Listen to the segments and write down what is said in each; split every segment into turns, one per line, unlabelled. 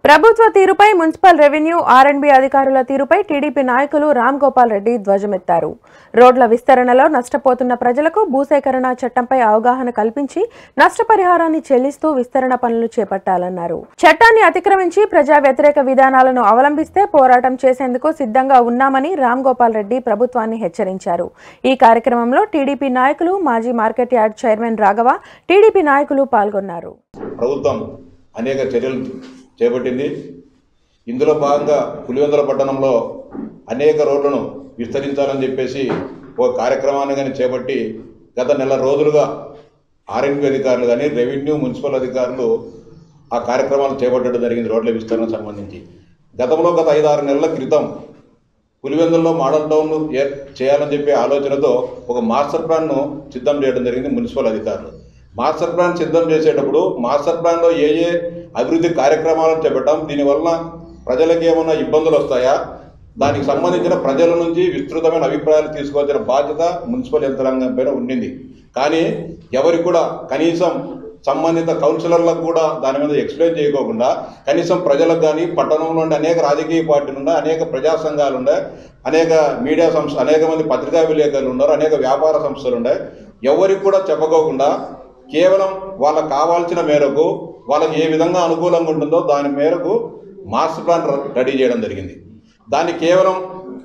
ప్రభుత్వ తీరుపై municipal revenue ఆర్ఎండ్బి అధికారుల తీరుపై టీడీపీ నాయకులు రామ్ గోపాల్ రెడ్డి ధ్వజమెత్తారు రోడ్ల విస్తరణలో నష్టపోతున్న ప్రజలకు భూసేకరణ చట్టంపై అవగాహన కల్పించి నష్టపరిహారాన్ని చెల్లిస్తూ విస్తరణ పనులు చేపట్టాలన్నారు చట్టాన్ని అతిక్రమించి ప్రజా వ్యతిరేక విధానాలను అవలంబిస్తే పోరాటం చేసేందుకు సిద్ధంగా ఉన్నామని రామ్ గోపాల్ రెడ్డి ప్రభుత్వాన్ని హెచ్చరించారు ఈ కార్యక్రమంలో టీడీపీ నాయకులు మాజీ market yard chairman Raghava TDP నాయకులు పాల్గొన్నారు
ప్రభుత్వం అనేక చర్యలు చేపట్టింది ఇందులో భాగంగా పులివెందుల పట్టణంలో అనేక రోడ్లను విస్తరించాలని చెప్పేసి ఒక కార్యక్రమాన్ని కానీ చేపట్టి గత నెల రోజులుగా ఆర్ఎన్బి అధికారులు కానీ రెవెన్యూ మున్సిపల్ అధికారులు ఆ కార్యక్రమాలు చేపట్టడం జరిగింది రోడ్ల విస్తరణ సంబంధించి గతంలో గత ఐదు ఆరు నెలల క్రితం పులివెందుల్లో మోడల్ టౌన్ ఏ చేయాలని చెప్పి ఆలోచనతో ఒక మాస్టర్ ప్లాన్ను సిద్ధం చేయడం జరిగింది మున్సిపల్ అధికారులు మాస్టర్ ప్లాన్ సిద్ధం చేసేటప్పుడు మాస్టర్ ప్లాన్లో ఏ ఏ అభివృద్ధి కార్యక్రమాలను చేపట్టాం దీనివల్ల ప్రజలకు ఏమైనా ఇబ్బందులు వస్తాయా దానికి సంబంధించిన ప్రజల నుంచి విస్తృతమైన అభిప్రాయాలు తీసుకోవాల్సిన బాధ్యత మున్సిపల్ యంత్రాంగం పైన ఉండింది కానీ ఎవరికి కూడా కనీసం సంబంధిత కౌన్సిలర్లకు కూడా దాని మీద ఎక్స్ప్లెయిన్ చేయకోకుండా కనీసం ప్రజలకు కానీ పట్టణంలో ఉండే అనేక రాజకీయ పార్టీలు ఉన్నాయి అనేక ప్రజా సంఘాలు ఉన్నాయి అనేక మీడియా సంస్థ అనేక మంది పత్రికా విలేకరులు ఉన్నారు అనేక వ్యాపార సంస్థలు ఉన్నాయి ఎవరికి కూడా చెప్పకోకుండా కేవలం వాళ్ళకు కావాల్సిన మేరకు వాళ్ళకి ఏ విధంగా అనుకూలంగా ఉంటుందో దాని మేరకు మాస్టర్ ప్లాన్ ర- రెడీ చేయడం జరిగింది దాన్ని కేవలం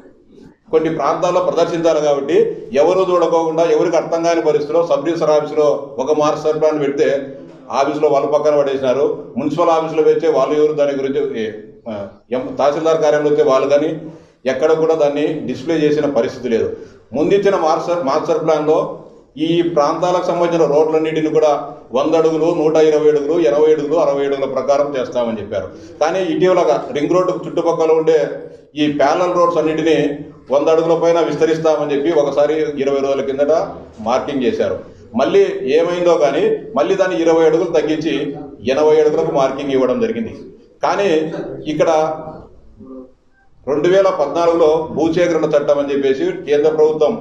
కొన్ని ప్రాంతాల్లో ప్రదర్శించాలి కాబట్టి ఎవరు చూడకోకుండా ఎవరికి అర్థం కాని పరిస్థితిలో సబ్ రిజిస్టర్ ఆఫీసులో ఒక మాస్టర్ ప్లాన్ పెడితే ఆఫీసులో వాళ్ళ పక్కన పడేసినారు మున్సిపల్ ఆఫీసులో వచ్చే వాళ్ళు ఎవరు దాని గురించి ఏ, ఆ, ఎం- తహసీల్దార్ కార్యాలయంలో వచ్చే వాళ్ళు కానీ ఎక్కడ కూడా దాన్ని డిస్ప్లే చేసిన పరిస్థితి లేదు ముందిచ్చిన మాస్టర్ మాస్టర్ ప్లాన్లో ఈ ప్రాంతాలకు సంబంధించిన రోడ్లన్నిటిని కూడా వంద అడుగులు నూట ఇరవై అడుగులు ఎనభై అడుగులు అరవై అడుగుల ప్రకారం చేస్తామని చెప్పారు కానీ ఇటీవలగా రింగ్ రోడ్డు చుట్టుపక్కల ఉండే ఈ ప్యానల్ రోడ్స్ అన్నిటినీ వంద అడుగుల పైన విస్తరిస్తామని చెప్పి ఒకసారి ఇరవై రోజుల కిందట మార్కింగ్ చేశారు మళ్ళీ ఏమైందో కానీ మళ్ళీ దాన్ని ఇరవై అడుగులు తగ్గించి ఎనభై అడుగులకు మార్కింగ్ ఇవ్వడం జరిగింది కానీ ఇక్కడ రెండు వేల పద్నాలుగులో భూసేకరణ చట్టం అని చెప్పేసి కేంద్ర ప్రభుత్వం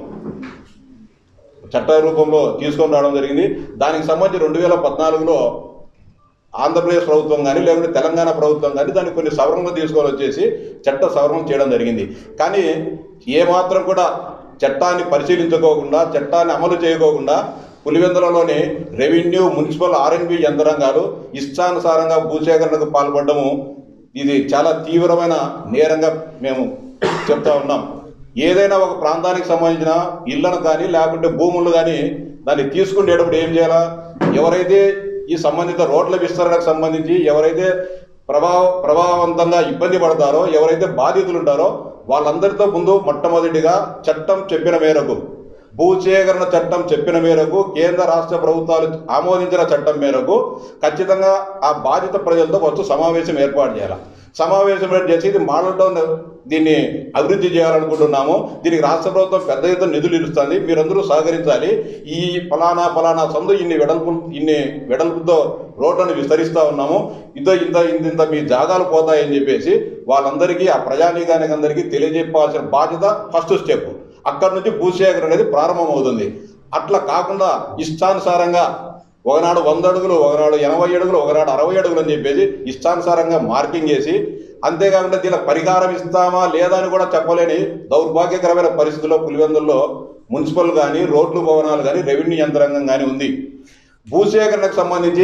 చట్ట రూపంలో తీసుకొని రావడం జరిగింది దానికి సంబంధించి రెండు వేల పద్నాలుగులో ఆంధ్రప్రదేశ్ ప్రభుత్వం కానీ లేకుంటే తెలంగాణ ప్రభుత్వం కానీ దానికి కొన్ని సవరణలు తీసుకొని వచ్చేసి చట్ట సవరణ చేయడం జరిగింది కానీ ఏమాత్రం కూడా చట్టాన్ని పరిశీలించుకోకుండా చట్టాన్ని అమలు చేయకోకుండా పులివెందులలోని రెవెన్యూ మున్సిపల్ ఆర్ఎన్బి యంత్రాంగాలు ఇష్టానుసారంగా భూసేకరణకు పాల్పడము ఇది చాలా తీవ్రమైన నేరంగా మేము చెప్తా ఉన్నాం ఏదైనా ఒక ప్రాంతానికి సంబంధించిన ఇళ్లను కానీ లేకుంటే భూములు కానీ దాన్ని తీసుకునేటప్పుడు ఏం చేయాలా ఎవరైతే ఈ సంబంధిత రోడ్ల విస్తరణకు సంబంధించి ఎవరైతే ప్రభావ ప్రభావవంతంగా ఇబ్బంది పడతారో ఎవరైతే బాధితులు ఉంటారో వాళ్ళందరితో ముందు మొట్టమొదటిగా చట్టం చెప్పిన మేరకు భూసేకరణ చట్టం చెప్పిన మేరకు కేంద్ర రాష్ట్ర ప్రభుత్వాలు ఆమోదించిన చట్టం మేరకు ఖచ్చితంగా ఆ బాధిత ప్రజలతో ఫస్ట్ సమావేశం ఏర్పాటు చేయాలి సమావేశం ఏర్పాటు చేసి ఇది మోడల్ టౌన్ దీన్ని అభివృద్ధి చేయాలనుకుంటున్నాము దీనికి రాష్ట్ర ప్రభుత్వం పెద్ద ఎత్తున నిధులు ఇస్తుంది మీరందరూ సహకరించాలి ఈ ఫలానా ఫలానా సందు ఇన్ని వెడల్పు ఇన్ని వెడల్పుతో రోడ్లను విస్తరిస్తా ఉన్నాము ఇంత ఇంత ఇంత ఇంత మీ జాగాలు పోతాయని చెప్పేసి వాళ్ళందరికీ ఆ ప్రజానీకానికి అందరికీ తెలియజెప్పాల్సిన బాధ్యత ఫస్ట్ స్టెప్ అక్కడి నుంచి భూసేకరణ అనేది ప్రారంభమవుతుంది అట్లా కాకుండా ఇష్టానుసారంగా ఒకనాడు వంద అడుగులు ఒకనాడు ఎనభై అడుగులు ఒకనాడు అరవై అడుగులు అని చెప్పేసి ఇష్టానుసారంగా మార్కింగ్ చేసి అంతేకాకుండా దీనికి పరిహారం ఇస్తామా లేదా అని కూడా చెప్పలేని దౌర్భాగ్యకరమైన పరిస్థితుల్లో పులివెందుల్లో మున్సిపల్ కానీ రోడ్లు భవనాలు కానీ రెవెన్యూ యంత్రాంగం కానీ ఉంది భూసేకరణకు సంబంధించి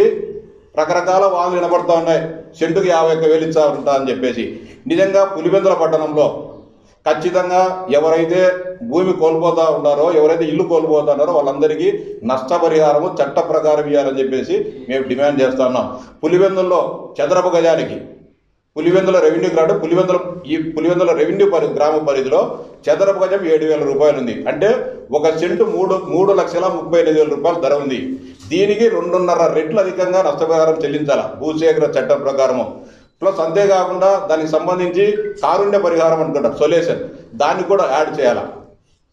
రకరకాల వాదనలు వినపడుతూ ఉన్నాయి సెంటుకు యాభై ఒక్క వేలు ఇచ్చా ఉంటా అని చెప్పేసి నిజంగా పులివెందుల పట్టణంలో ఖచ్చితంగా ఎవరైతే భూమి కోల్పోతా ఉన్నారో ఎవరైతే ఇల్లు కోల్పోతున్నారో వాళ్ళందరికీ నష్టపరిహారము చట్ట ప్రకారం ఇవ్వాలని చెప్పేసి మేము డిమాండ్ చేస్తా ఉన్నాం పులివెందుల్లో చదరపు గజానికి పులివెందుల రెవెన్యూ గ్రాంట్ పులివెందుల ఈ పులివెందుల రెవెన్యూ పరి గ్రామ పరిధిలో చదరపు గజం ఏడు వేల రూపాయలు ఉంది అంటే ఒక సెంటు మూడు మూడు లక్షల ముప్పై ఎనిమిది వేల రూపాయల ధర ఉంది దీనికి రెండున్నర రెట్లు అధికంగా నష్టపరిహారం చెల్లించాల భూసేకరణ చట్టం ప్రకారము ప్లస్ అంతేకాకుండా దానికి సంబంధించి కారుణ్య పరిహారం అనుకుంటారు సొల్యూషన్ దాన్ని కూడా యాడ్ చేయాలి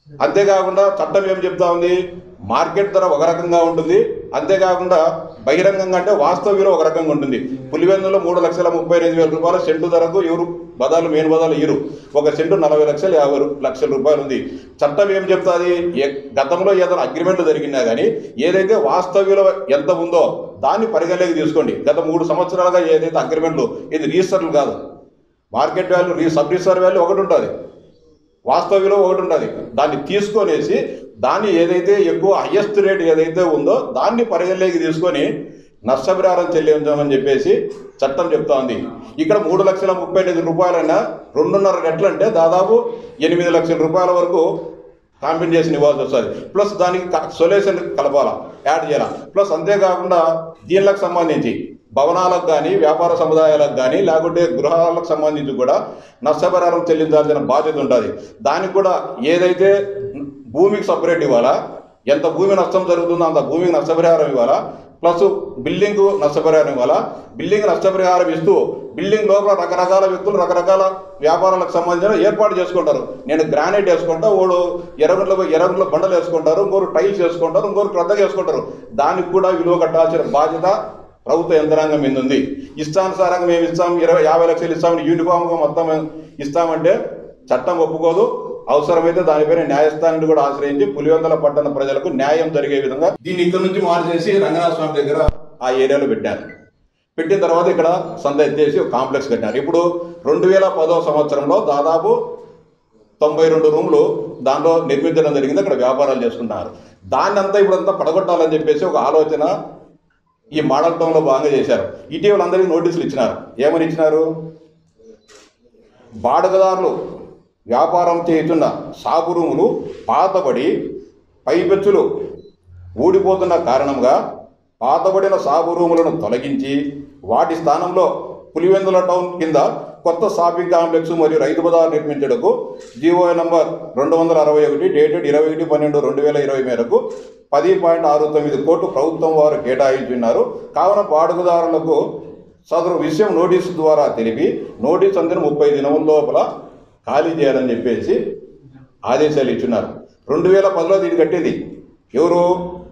అంతేకాకుండా చట్టం ఏం చెప్తా ఉంది మార్కెట్ ధర ఒక రకంగా ఉంటుంది అంతేకాకుండా బహిరంగంగా అంటే వాస్తవ విలువ ఒక రకంగా ఉంటుంది పులివెందులో మూడు లక్షల ముప్పై ఎనిమిది వేల రూపాయల సెంటు ధరకు ఎవరు బదాలు మెయిన్ బదాలు ఇరు ఒక సెంటు నలభై లక్షలు యాభై రూ- లక్షల రూపాయలు ఉంది చట్టం ఏం చెప్తాది ఏ- గతంలో ఏదైనా అగ్రిమెంట్ జరిగినా కానీ ఏదైతే వాస్తవ విలువ ఎంత ఉందో దాన్ని పరిగణలోకి తీసుకోండి గత మూడు సంవత్సరాలుగా ఏదైతే అగ్రిమెంట్లు ఇది రిజిస్టర్లు కాదు market value re sub register value ఒకటి ఉంటుంది వాస్తవ విలువ ఒకటి ఉంటుంది దాన్ని తీసుకొనేసి దాన్ని ఏదైతే ఎక్కువ హయ్యెస్ట్ రేట్ ఏదైతే ఉందో దాన్ని పరిగణలోకి తీసుకొని నష్టపరిహారం చెల్లించమని చెప్పేసి చట్టం చెప్తా ఉంది ఇక్కడ మూడు లక్షల ముప్పై ఎనిమిది రూపాయలైనా రెండున్నర రెట్లు అంటే దాదాపు ఎనిమిది లక్షల రూపాయల వరకు కాంపెన్సేషన్ ఇవ్వాల్సి వస్తుంది ప్లస్ దానికి సొల్యూషన్ కలపాలా యాడ్ చేయాలా ప్లస్ అంతేకాకుండా దీనిలకు సంబంధించి భవనాలకు కానీ వ్యాపార సముదాయాలకు కానీ లేకుంటే గృహాలకు సంబంధించి కూడా నష్టపరిహారం చెల్లించాల్సిన బాధ్యత ఉంటుంది దానికి కూడా ఏదైతే భూమికి సపరేట్ ఇవ్వాలా ఎంత భూమి నష్టం జరుగుతుందో అంత భూమికి నష్టపరిహారం ఇవ్వాలా ప్లస్ బిల్డింగ్ నష్టపరిహారం ఇవ్వాలా బిల్డింగ్ నష్టపరిహారం ఇస్తూ బిల్డింగ్ లోపల రకరకాల వ్యక్తులు రకరకాల వ్యాపారాలకు సంబంధించిన ఏర్పాటు చేసుకుంటారు నేను గ్రానైట్ వేసుకుంటా ఓడు ఎర్రగుండ్ల ఎర్రగుండ్ల బండలు వేసుకుంటారు ఇంకోరు టైల్స్ వేసుకుంటారు ఇంకోరు క్రద్దగా వేసుకుంటారు దానికి కూడా విలువ కట్టాల్సిన బాధ్యత ప్రభుత్వ యంత్రాంగం మీద ఉంది ఇష్టానుసారంగా మేము ఇస్తాం ఇరవై యాభై లక్షలు ఇస్తాం యూనిఫామ్గా మొత్తం ఇస్తామంటే చట్టం ఒప్పుకోదు అవసరమైతే దానిపైన న్యాయస్థానాన్ని కూడా ఆశ్రయించి పులివెందల పట్టణ ప్రజలకు న్యాయం జరిగే విధంగా దీన్ని ఇక్కడ నుంచి మార్చేసి రంగనాథ స్వామి దగ్గర ఆ ఏరియాలో పెట్టారు పెట్టిన తర్వాత ఇక్కడ సంద ఎత్తేసి ఒక కాంప్లెక్స్ కట్టారు ఇప్పుడు రెండు వేల పదో సంవత్సరంలో దాదాపు తొంభై రెండు రూములు దాంట్లో నిర్మించడం జరిగింది అక్కడ వ్యాపారాలు చేసుకుంటున్నారు దాన్ని అంతా ఇప్పుడు అంతా పడగొట్టాలని చెప్పేసి ఒక ఆలోచన ఈ మోడల్ టౌన్లో భాగంగా చేశారు ఇటీవల అందరికీ నోటీసులు ఇచ్చినారు ఏమని ఇచ్చినారు బాడగదారులు వ్యాపారం చేస్తున్న సాగు రూములు పాతబడి పైపెచ్చులు ఊడిపోతున్న కారణంగా పాతబడిన సాగు రూములను తొలగించి వాటి స్థానంలో పులివెందుల టౌన్ కింద కొత్త షాపింగ్ కాంప్లెక్స్ మరియు రైతు బజార్ నిర్మించడకు జీవో నంబర్ రెండు వందల అరవై ఒకటి డేటెడ్ ఇరవై ఒకటి పన్నెండు రెండు వేల ఇరవై మేరకు పది పాయింట్ ఆరు తొమ్మిది కోట్లు ప్రభుత్వం వారు కేటాయించున్నారు కావున బాడుగుదారులకు సదరు విషయం నోటీసు ద్వారా తెలిపి నోటీస్ అందిన ముప్పై దినముల లోపల ఖాళీ చేయాలని చెప్పేసి ఆదేశాలు ఇచ్చున్నారు రెండు వేల పదిలో దీన్ని కట్టేది ఎవరు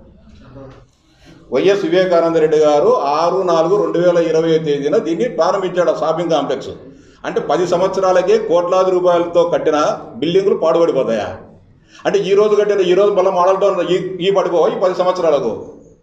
వైఎస్ వివేకానంద రెడ్డి గారు ఆరు నాలుగు రెండు వేల ఇరవై తేదీన దీన్ని ప్రారంభించాడు ఆ షాపింగ్ కాంప్లెక్స్ అంటే పది సంవత్సరాలకే కోట్లాది రూపాయలతో కట్టిన బిల్డింగులు పాడుపడిపోతాయా అంటే ఈ రోజు కట్టిన ఈ రోజు మళ్ళీ మోడల్ టౌన్ ఈ ఈ పడిపోవా ఈ పది సంవత్సరాలకు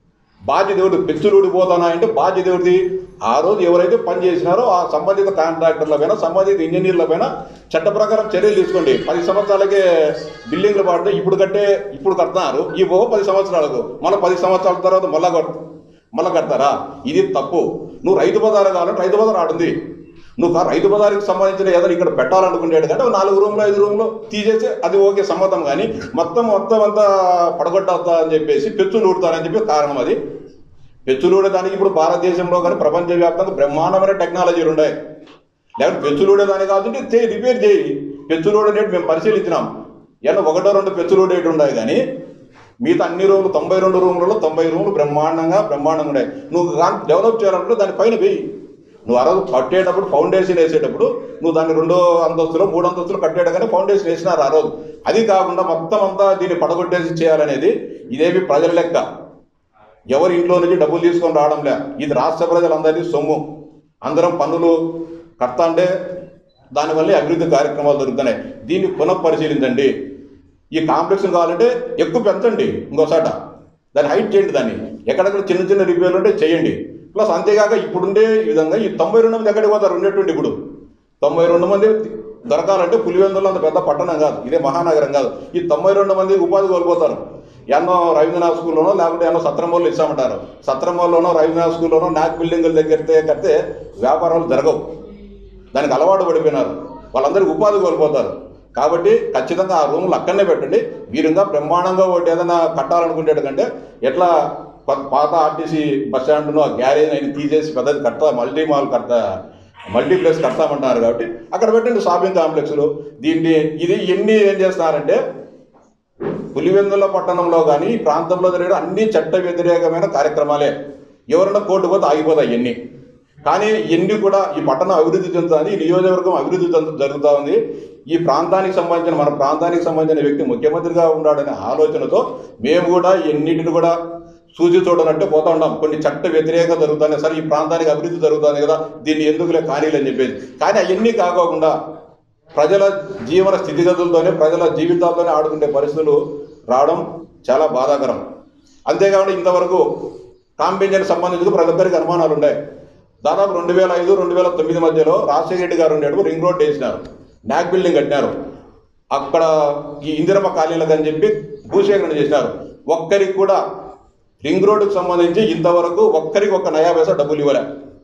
బాధ్యత ఎవరు పెచ్చులు ఊడిపోతానా అంటే బాధ్యత ఎవరిది ఆ రోజు ఎవరైతే పని చేసినారో ఆ సంబంధిత కాంట్రాక్టర్ల పైన సంబంధిత ఇంజనీర్ల పైన చట్ట ప్రకారం చర్యలు తీసుకోండి పది సంవత్సరాలకే బిల్డింగ్లు పాడితే ఇప్పుడు కట్టే ఇప్పుడు కడుతున్నారు ఈ ఓ పది సంవత్సరాలకు మళ్ళీ పది సంవత్సరాల తర్వాత మళ్ళా కట్ మళ్ళా కడతారా ఇది తప్పు నువ్వు రైతు బజారు కావాలంటే రైతు బజార్ ఆడుంది నువ్వు ఆ రైతు బజార్కి సంబంధించిన ఏదైనా ఇక్కడ పెట్టాలనుకునేది కంటే ఒక నాలుగు రూమ్లో ఐదు రూమ్లో తీసేసి అది ఓకే సమ్మతం కానీ మొత్తం మొత్తం అంతా పడగొట్టవుతా అని చెప్పేసి పెచ్చులు ఊడతారని చెప్పి కారణం అది పెచ్చులు ఊడేదానికి ఇప్పుడు భారతదేశంలో కానీ ప్రపంచవ్యాప్తంగా బ్రహ్మాండమైన టెక్నాలజీలు ఉన్నాయి లేకపోతే పెచ్చులు ఊడేదానికి కావాలంటే చేయి రిపేర్ చేయి పెచ్చులు ఊడేటి మేము పరిశీలించినాం ఏమన్నా ఒకటో రెండు పెచ్చులు ఊడేటి ఉన్నాయి కానీ మిగతా అన్ని రూములు తొంభై రెండు రూములలో తొంభై రూములు బ్రహ్మాండంగా బ్రహ్మాండంగా ఉన్నాయి నువ్వు కానీ డెవలప్ చేయాలంటే దాని పైన వెయ్యి నువ్వు ఆ రోజు కట్టేటప్పుడు ఫౌండేషన్ వేసేటప్పుడు నువ్వు దాన్ని రెండో అంతస్తులో మూడు అంతస్తులు కట్టేయడగానే ఫౌండేషన్ వేసినారు ఆ రోజు అది కాకుండా మొత్తం అంతా దీన్ని పడగొట్టేసి చేయాలనేది ఇదేమి ప్రజల లెక్క ఎవరి ఇంట్లో నుంచి డబ్బులు తీసుకొని రావడంలే ఇది రాష్ట్ర ప్రజలందరినీ సొమ్ము అందరం పన్నులు కడతా అంటే దానివల్ల అభివృద్ధి కార్యక్రమాలు జరుగుతున్నాయి దీన్ని పునఃపరిశీలించండి ఈ కాంప్లెక్స్ కావాలంటే ఎక్కువ పెంచండి ఇంకోసాట దాన్ని హైట్ చేయండి దాన్ని ఎక్కడెక్కడ చిన్న చిన్న రిపేర్లు ఉంటే చేయండి ప్లస్ అంతేకాక ఇప్పుడుండే ఈ విధంగా ఈ తొంభై రెండు మంది ఎక్కడికి పోతారు ఉండేటువంటి ఇప్పుడు తొంభై రెండు మంది దొరకాలంటే పులివెందులో అంత పెద్ద పట్టణం కాదు ఇదే మహానగరం కాదు ఈ తొంభై రెండు మంది ఉపాధి కోల్పోతారు ఎన్నో రవీంద్రనాథ్ స్కూల్లోనో లేకుంటే ఎన్నో సత్రంబోళ్ళు ఇస్తామంటారు సత్రంబోల్లోనో రవీంద్రనాథ్ స్కూల్లోనో నాక్ బిల్డింగుల దగ్గరితే కడితే వ్యాపారాలు జరగవు దానికి అలవాటు పడిపోయినారు వాళ్ళందరికీ ఉపాధి కోల్పోతారు కాబట్టి ఖచ్చితంగా ఆ రూములు అక్కడనే పెట్టండి వీరుగా బ్రహ్మాండంగా ఒకటి ఏదైనా కట్టాలనుకునేటి కంటే ఎట్లా ప- పాత ఆర్టీసీ బస్ స్టాండ్ను ఆ గ్యారేజ్ అయిన తీసేసి పెద్దది కడతా మల్టీ మాల్ కడతా మల్టీప్లెక్స్ కడతామంటున్నారు కాబట్టి అక్కడ పెట్టండి షాపింగ్ కాంప్లెక్స్లు దీన్ని ఇది ఎన్ని ఏం చేస్తున్నారంటే పులివెందుల పట్టణంలో కానీ ఈ ప్రాంతంలో జరిగే అన్ని చట్ట వ్యతిరేకమైన కార్యక్రమాలే ఎవరన్నా కోర్టు పోతే ఆగిపోతాయి ఇవన్నీ కానీ ఎన్ని కూడా ఈ పట్టణం అభివృద్ధి చెందుతుంది ఈ నియోజకవర్గం అభివృద్ధి చెందు జరుగుతూ ఉంది ఈ ప్రాంతానికి సంబంధించిన మన ప్రాంతానికి సంబంధించిన వ్యక్తి ముఖ్యమంత్రిగా ఉన్నాడనే ఆలోచనతో మేము కూడా ఎన్నిటిని కూడా సూచి చూడనట్టు పోతా ఉన్నాం కొన్ని చట్ట వ్యతిరేక జరుగుతున్నాయి సరే ఈ ప్రాంతానికి అభివృద్ధి జరుగుతుంది కదా దీన్ని ఎందుకులే కానీలు అని చెప్పేసి కానీ అవన్నీ కాకోకుండా ప్రజల జీవన స్థితిగతులతోనే ప్రజల జీవితాలతోనే ఆడుకునే పరిస్థితులు రావడం చాలా బాధాకరం అంతేకాకుండా ఇంతవరకు కాంపెన్షన్ సంబంధించి ప్రతి ఒక్కరికి అనుమానాలు ఉన్నాయి దాదాపు రెండు వేల ఐదు రెండు వేల తొమ్మిది మధ్యలో రాజశేఖర రెడ్డి గారు ఉండేటప్పుడు రింగ్ రోడ్ వేసినారు నాక్ బిల్డింగ్ కట్టినారు అక్కడ ఈ ఇందిరమ్మ కాలనీలకు అని చెప్పి భూసేకరణ చేసినారు ఒక్కరికి కూడా రింగ్ రోడ్డుకు సంబంధించి ఇంతవరకు ఒక్కరికి ఒక నయా పైసా డబ్బులు ఇవ్వలే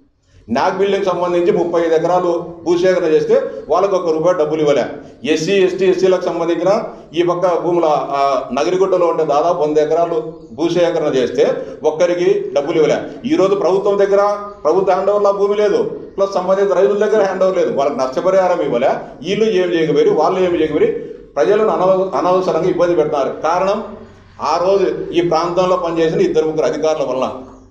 నాగ్ బిల్డింగ్ సంబంధించి ముప్పై ఐదు ఎకరాలు భూసేకరణ చేస్తే వాళ్ళకు ఒక రూపాయి డబ్బులు ఇవ్వలే ఎస్సీ ఎస్టీ ఎస్సీలకు సంబంధించిన ఈ పక్క భూముల ఆ, నగరిగుట్టలో ఉండే దాదాపు వంద ఎకరాలు భూసేకరణ చేస్తే ఒక్కరికి డబ్బులు ఇవ్వలే ఈ రోజు ప్రభుత్వం దగ్గర ప్రభుత్వ హ్యాండ్ ఓవర్లో భూమి లేదు ప్లస్ సంబంధిత రైతుల దగ్గర హ్యాండ్ ఓవర్ లేదు వాళ్ళకి నష్టపరిహారం ఇవ్వలే వీళ్ళు ఏం చేయకపోయి వాళ్ళు ఏమి చేయకపోయి ప్రజలను అనవ అనవసరంగా ఇబ్బంది పెడుతున్నారు కారణం ఆ రోజు ఈ ప్రాంతంలో పనిచేసిన ఇద్దరు ముగ్గురు అధికారుల వల్ల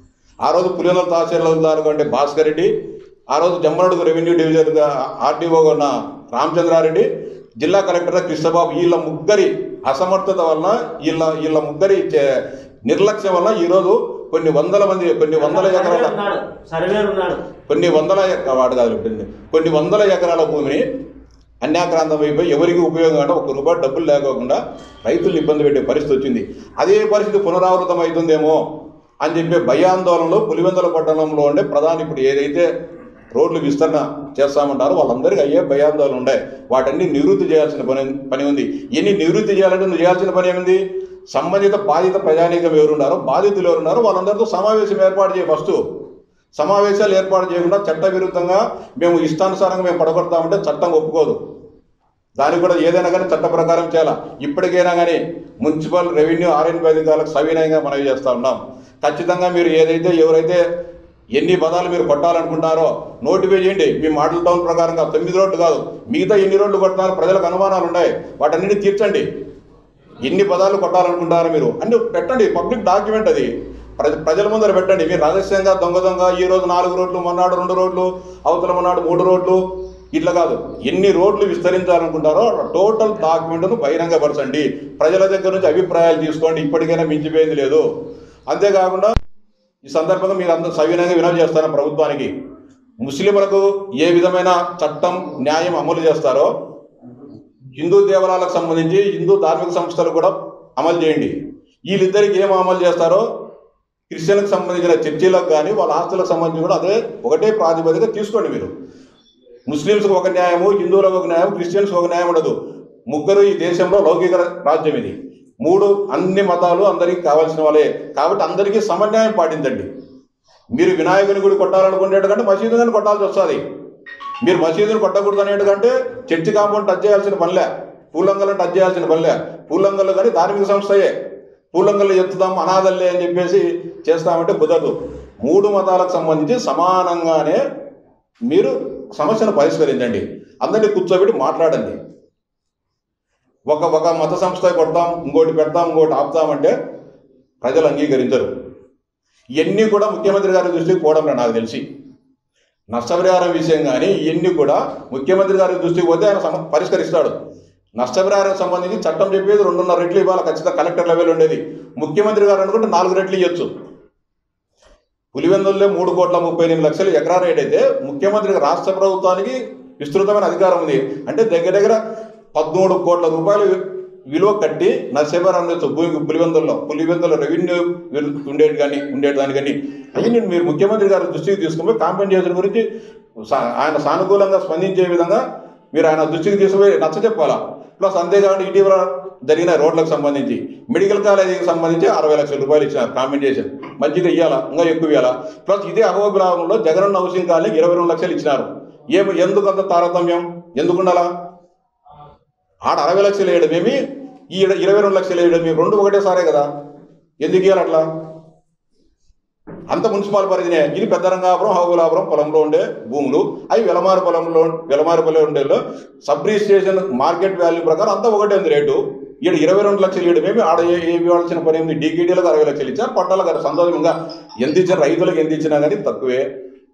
ఆ రోజు పులివెందుల తహసీల్దార్ అంటే భాస్కర్ రెడ్డి ఆ రోజు జమ్మలడుగు రెవెన్యూ డివిజన్గా ఆర్డీఓగా ఉన్న రామచంద్రారెడ్డి జిల్లా కలెక్టర్ కృష్ణబాబు వీళ్ళ ముగ్గురి అసమర్థత వలన వీళ్ళ వీళ్ళ ముగ్గురి చే- నిర్లక్ష్యం వలన ఈరోజు కొన్ని వందల మంది కొన్ని వందల ఎకరాల
సర్వేర్ ఉన్నాడు సర్వేర్ ఉన్నాడు
కొన్ని వందల ఎక- వాడు కాదు చెప్పింది కొన్ని వందల ఎకరాల భూమిని అన్యాక్రాంతం అయిపోయి ఎవరికి ఉపయోగం అంటే ఒక రూపాయి డబ్బులు లేకోకుండా రైతులు ఇబ్బంది పెట్టే పరిస్థితి వచ్చింది అదే పరిస్థితి పునరావృతం అవుతుందేమో అని చెప్పే భయాందోళనలో పులివెందుల పట్టణంలో ఉండే ప్రధాని ఇప్పుడు ఏదైతే రోడ్లు విస్తరణ చేస్తామంటారో వాళ్ళందరికీ అయ్యే భయాందోళన ఉండే వాటన్ని నివృత్తి చేయాల్సిన పని పని ఉంది ఎన్ని నివృత్తి చేయాలంటే నువ్వు చేయాల్సిన పని ఏముంది సంబంధిత బాధిత ప్రజానీకం ఎవరున్నారో బాధితులు ఎవరున్నారో వాళ్ళందరితో సమావేశం ఏర్పాటు చేయ ఫస్ట్ సమావేశాలు ఏర్పాటు చేయకుండా చట్ట విరుద్ధంగా మేము ఇష్టానుసారంగా మేము పడగొడతామంటే చట్టం ఒప్పుకోదు దానికి కూడా ఏదైనా కానీ చట్ట ప్రకారం చేయాలా ఇప్పటికైనా కానీ మున్సిపల్ రెవెన్యూ ఆర్ఎన్బి అధికారులకు సవినయంగా మనవి చేస్తా ఉన్నాం ఖచ్చితంగా మీరు ఏదైతే ఎవరైతే ఎన్ని పదాలు మీరు కొట్టాలనుకుంటారో నోటిఫై చేయండి మీ మోడల్ టౌన్ ప్రకారంగా తొమ్మిది రోడ్లు కాదు మిగతా ఎన్ని రోడ్లు కొట్టాలో ప్రజలకు అనుమానాలు ఉన్నాయి వాటన్నిటిని తీర్చండి ఎన్ని పదాలు కొట్టాలనుకుంటారో మీరు అంటే పెట్టండి పబ్లిక్ డాక్యుమెంట్ అది ప్రజ ప్రజల ముందర పెట్టండి మీరు రహస్యంగా దొంగ దొంగ ఈ రోజు నాలుగు రోడ్లు మొన్నాడు రెండు రోడ్లు అవతల మొన్నాడు మూడు రోడ్లు ఇట్లా కాదు ఎన్ని రోడ్లు విస్తరించాలనుకుంటారో టోటల్ డాక్యుమెంట్ను బహిరంగపరచండి ప్రజల దగ్గర నుంచి అభిప్రాయాలు తీసుకోండి ఇప్పటికైనా మించిపోయింది లేదు అంతేకాకుండా ఈ సందర్భంగా మీరు అందరూ సవినయంగా వినవి చేస్తాను ప్రభుత్వానికి ముస్లింలకు ఏ విధమైన చట్టం న్యాయం అమలు చేస్తారో హిందూ దేవాలయాలకు సంబంధించి హిందూ ధార్మిక సంస్థలు కూడా అమలు చేయండి వీళ్ళిద్దరికి ఏం అమలు చేస్తారో క్రిస్టియన్లకు సంబంధించిన చర్చీలకు కానీ వాళ్ళ ఆస్తులకు సంబంధించి కూడా అదే ఒకటే ప్రాతిపదిక తీసుకోండి మీరు ముస్లిమ్స్కి ఒక న్యాయము హిందువులకు ఒక న్యాయం క్రిస్టియన్స్కి ఒక న్యాయం ఉండదు ముగ్గురు ఈ దేశంలో లౌకిక రాజ్యం ఇది మూడు అన్ని మతాలు అందరికీ కావాల్సిన వాళ్ళే కాబట్టి అందరికీ సమన్యాయం పాటించండి మీరు వినాయకుని గుడి కొట్టాలనుకునేటంటే మసీదు కానీ కొట్టాల్సి వస్తుంది మీరు మసీదుని కొట్టకూడదు అనేటంటే చర్చి కాంపౌండ్ టచ్ చేయాల్సిన పనిలే పూలంగలను టచ్ చేయాల్సిన పనిలే పూలంగలు కానీ ధార్మిక సంస్థయే పూలంగలు ఎత్తుదాం అనాథల్లే అని చెప్పేసి చేస్తామంటే కుదరదు మూడు మతాలకు సంబంధించి సమానంగానే మీరు సమస్యను పరిష్కరించండి అందరినీ కూర్చోబెట్టి మాట్లాడండి ఒక ఒక మత సంస్థ కొడతాం ఇంకోటి పెడతాం ఇంకోటి ఆపుతామంటే ప్రజలు అంగీకరించరు ఇవన్నీ కూడా ముఖ్యమంత్రి గారి దృష్టికి పోవడం లేదు నాకు తెలిసి నష్టపరిహారం విషయం కానీ ఇవన్నీ కూడా ముఖ్యమంత్రి గారి దృష్టికి పోతే ఆయన సమ- పరిష్కరిస్తాడు నష్టపరిహారం సంబంధించి చట్టం చెప్పేది రెండున్నర రెట్లు ఇవ్వాలి ఖచ్చితంగా కలెక్టర్ లెవెల్ ఉండేది ముఖ్యమంత్రి గారు అనుకుంటే నాలుగు రెట్లు ఇవ్వచ్చు పులివెందుల్లో మూడు కోట్ల ముప్పై ఎనిమిది లక్షలు ఎకరా రేట్ అయితే ముఖ్యమంత్రికి రాష్ట్ర ప్రభుత్వానికి విస్తృతమైన అధికారం ఉంది అంటే దగ్గర దగ్గర పదమూడు కోట్ల రూపాయలు విలువ కట్టి నరసేపరం భూమి పులివెందుల్లో పులివెందుల రెవెన్యూ ఉండేది కానీ ఉండేది దాని కానీ అయ్యి నేను మీరు ముఖ్యమంత్రి గారి దృష్టికి తీసుకుని కాంపెన్సేషన్ గురించి సా- ఆయన సానుకూలంగా స్పందించే విధంగా మీరు ఆయన దృష్టికి తీసుకుపోయి నచ్చ చెప్పాలా ప్లస్ అంతేకాకుండా ఇటీవల జరిగిన రోడ్లకు సంబంధించి మెడికల్ కాలేజీకి సంబంధించి అరవై లక్షల రూపాయలు ఇచ్చినారు కాంపెన్సేషన్ మంచిగా ఇవ్వాలా ఇంకా ఎక్కువ ఇవ్వాలా ప్లస్ ఇదే అహోబిలాభంలో జగనన్న హౌసింగ్ కాలనీకి ఇరవై రెండు లక్షలు ఇచ్చినారు ఏమి ఎందుకు అంత తారతమ్యం ఎందుకు ఉండాలా ఆడ అరవై లక్షలు వేయడం ఏమి ఈ ఈడ ఇరవై రెండు లక్షలు వేయడం ఏమి రెండు ఒకటేసారే కదా ఎందుకు ఇవ్వాలి అట్లా అంత మున్సిపల్ పరిధినే ఇది పెద్దరంగాపురం హౌగులాపురం పొలంలో ఉండే భూములు అవి వెలమారు పొలంలో వెలమారుపల్లి ఉండేలో సబ్ రిజిస్ట్రేషన్ మార్కెట్ వాల్యూ ప్రకారం అంతా ఒకటే ఉంది రేటు ఈడ ఇరవై రెండు లక్షలు ఇవ్వడం ఏమి ఆడ ఏ ఏ ఇవ్వాల్సిన పని ఏంది డీకేడీలకు అరవై లక్షలు ఇచ్చారు పట్టాలకు సంతోషంగా ఎంత ఇచ్చిన రైతులకు ఎంత ఇచ్చినా కానీ తక్కువే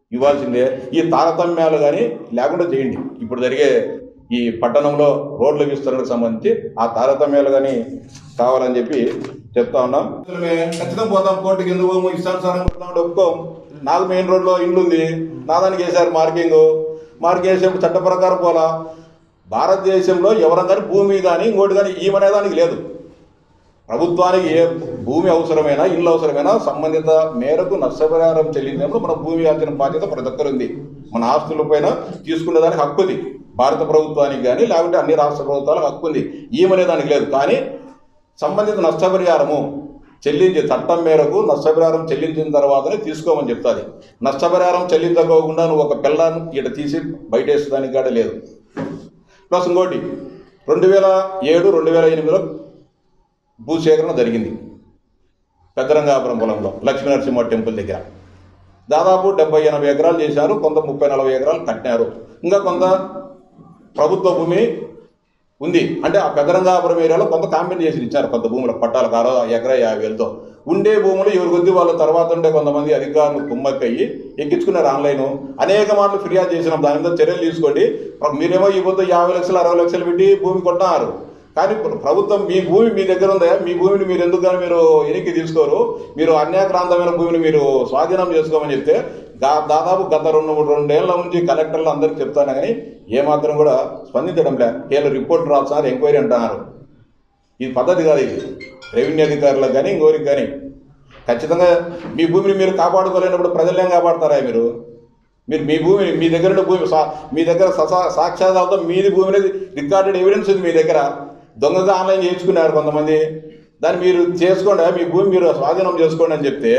ఇవ్వాల్సిందే ఈ తారతమ్యాలు కానీ లేకుండా చేయండి ఇప్పుడు జరిగే ఈ పట్టణంలో రోడ్ల విస్తరణకు సంబంధించి ఆ తారతమ్యాలు కానీ కావాలని చెప్పి చెప్తా ఉన్నాం ఖచ్చితంగా పోతాం కోర్టుకి ఎందుకు పోము ఇష్టానుసారం పోతాం ఒప్పుకోం నాకు మెయిన్ రోడ్లో ఇల్లు ఉంది నా దానికి వేశారు మార్కింగ్ మార్కింగ్ వేసేప్పుడు చట్ట ప్రకారం పోలా భారతదేశంలో ఎవరైనా కానీ భూమి కానీ ఇంకోటి కానీ ఈమనే దానికి లేదు ప్రభుత్వానికి ఏ భూమి అవసరమైనా ఇల్లు అవసరమైనా సంబంధిత మేరకు నష్టపరిహారం చెల్లించినప్పుడు మన భూమి ఇవ్వాల్సిన బాధ్యత ప్రతి ఒక్కరు ఉంది మన ఆస్తుల పైన తీసుకునే దానికి హక్కు ఉంది భారత ప్రభుత్వానికి కానీ లేకుంటే అన్ని రాష్ట్ర ప్రభుత్వాలకు హక్కు ఉంది ఈమనే దానికి లేదు కానీ సంబంధిత నష్టపరిహారము చెల్లించే చట్టం మేరకు నష్టపరిహారం చెల్లించిన తర్వాతనే తీసుకోమని చెప్తాది నష్టపరిహారం చెల్లించకోకుండా నువ్వు ఒక పిల్లను ఇట తీసి బయటేసేదానికి కూడా లేదు ప్లస్ ఇంకోటి రెండు వేల ఏడు రెండు వేల ఎనిమిదిలో భూసేకరణ జరిగింది పెద్దరంగాపురం పొలంలో లక్ష్మీ నరసింహ టెంపుల్ దగ్గర దాదాపు డెబ్బై ఎనభై ఎకరాలు చేశారు కొంత ముప్పై నలభై ఎకరాలు కట్టినారు ఇంకా కొంత ప్రభుత్వ భూమి ఉంది అంటే ఆ పెద్దరంగాపురం ఏరియాలో కొంత కాంపెన్సేషన్ ఇచ్చారు కొంత భూముల పట్టాలకు అరవై ఎకరా యాభై వేలతో ఉండే భూములు ఎవరి కొద్ది వాళ్ళ తర్వాత ఉండే కొంతమంది అధికారులు కుమ్మక్కయ్యి ఎక్కించుకున్నారు ఆన్లైన్ అనేక మార్లు ఫిర్యాదు చేసినాం దాని మీద చర్యలు తీసుకోండి మీరేమో ఈ పొద్దు యాభై లక్షలు అరవై లక్షలు పెట్టి భూమి కొట్టినారు కానీ ప్ర- ప్రభుత్వం మీ భూమి మీ దగ్గర ఉందా మీ భూమిని మీరు ఎందుకు కానీ మీరు ఎనికి తీసుకోరు మీరు అన్యాక్రాంతమైన భూమిని మీరు స్వాధీనం చేసుకోమని చెప్తే దా- దాదాపు గత రెండు మూడు రెండేళ్ల నుంచి కలెక్టర్లు అందరికీ చెప్తాను కానీ ఏమాత్రం కూడా స్పందించడం లే వీళ్ళు రిపోర్ట్ రాస్తున్నారు ఎంక్వైరీ అంటున్నారు ఇది పద్ధతి కాదు ఇది రెవెన్యూ అధికారులకు కానీ ఇంకోరికి కానీ ఖచ్చితంగా మీ భూమిని మీరు కాపాడుకోలేనప్పుడు ప్రజలు ఏం కాపాడతారా మీరు మీరు మీ భూమి మీ దగ్గర ఉన్న భూమి సా- మీ దగ్గర ససా సాక్ష్యాధారంతో మీది భూమి అనేది రికార్డెడ్ ఎవిడెన్స్ ఉంది మీ దగ్గర దొంగగా ఆన్లైన్ చేయించుకున్నారు కొంతమంది దాన్ని మీరు చేసుకోండి మీ భూమి మీరు స్వాధీనం చేసుకోండి అని చెప్తే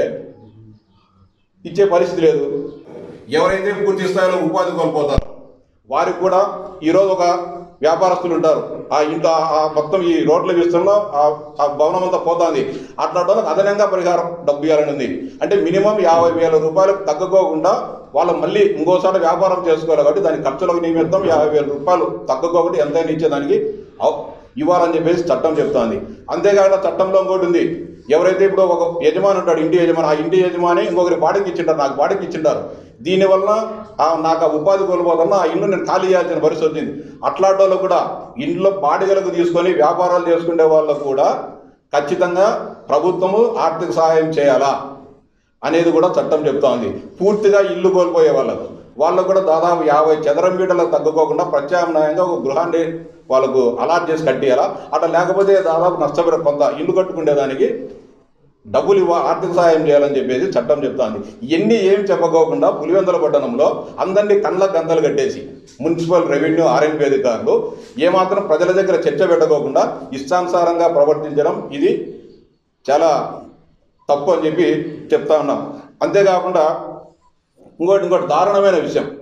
ఇచ్చే పరిస్థితి లేదు ఎవరైతే పూర్తి స్థాయిలో ఉపాధి కోల్పోతారో వారికి కూడా ఈరోజు ఒక వ్యాపారస్తులు ఉంటారు ఆ ఇంట్లో ఆ- ఆ మొత్తం ఈ రోడ్ల విస్తరణలో ఆ ఆ భవనం అంతా పోతుంది అట్లాంటి వాళ్ళకి అదనంగా పరిహారం డబ్బు ఇవ్వాలని ఉంది అంటే మినిమం యాభై వేల రూపాయలకు తగ్గకోకుండా వాళ్ళు మళ్ళీ ఇంకోసారి వ్యాపారం చేసుకోవాలి కాబట్టి దాని ఖర్చులకు నిమిత్తం యాభై వేల రూపాయలు తగ్గకోకుండా ఎంతైనా ఇచ్చేదానికి అవ- ఇవ్వాలని చెప్పేసి చట్టం చెప్తోంది అంతేకాకుండా చట్టంలో ఇంకోటి ఉంది ఎవరైతే ఇప్పుడు ఒక యజమాని ఉంటాడు ఇంటి యజమాని ఆ ఇంటి యజమాని ఇంకొకరి బాడీకి ఇచ్చింటారు నాకు బాడీకి ఇచ్చింటారు దీనివల్ల ఆ నాకు ఆ ఉపాధి కోల్పోతున్నా ఆ ఇల్లు నేను ఖాళీ చేయాల్సిన పరిస్థితి వచ్చింది అట్లాంటి వాళ్ళు కూడా ఇంట్లో బాడిగలకు తీసుకొని వ్యాపారాలు చేసుకునే వాళ్ళకు కూడా ఖచ్చితంగా ప్రభుత్వము ఆర్థిక సహాయం చేయాలా అనేది కూడా చట్టం చెప్తా ఉంది పూర్తిగా ఇల్లు కోల్పోయే వాళ్ళకు వాళ్ళకు కూడా దాదాపు యాభై చదరం మీటర్లకు తగ్గుకోకుండా ప్రత్యామ్నాయంగా ఒక గృహాన్ని వాళ్ళకు అలాట్ చేసి కట్టియాలా అట్లా లేకపోతే దాదాపు నష్టపడ కొంత ఇల్లు కట్టుకునేదానికి డబ్బులు ఇవ్వ ఆర్థిక సహాయం చేయాలని చెప్పేసి చట్టం చెప్తాంది ఇవన్నీ ఏం చెప్పకోకుండా పులివెందుల పట్టణంలో అందరినీ కళ్ళ గంతలు కట్టేసి మున్సిపల్ రెవెన్యూ ఆర్ఎన్పి అధికారులు ఏమాత్రం ప్రజల దగ్గర చర్చ పెట్టకోకుండా ఇష్టానుసారంగా ప్రవర్తించడం ఇది చాలా తప్పు అని చెప్పి చెప్తా ఉన్నాం అంతేకాకుండా ఇంకోటి ఇంకోటి దారుణమైన విషయం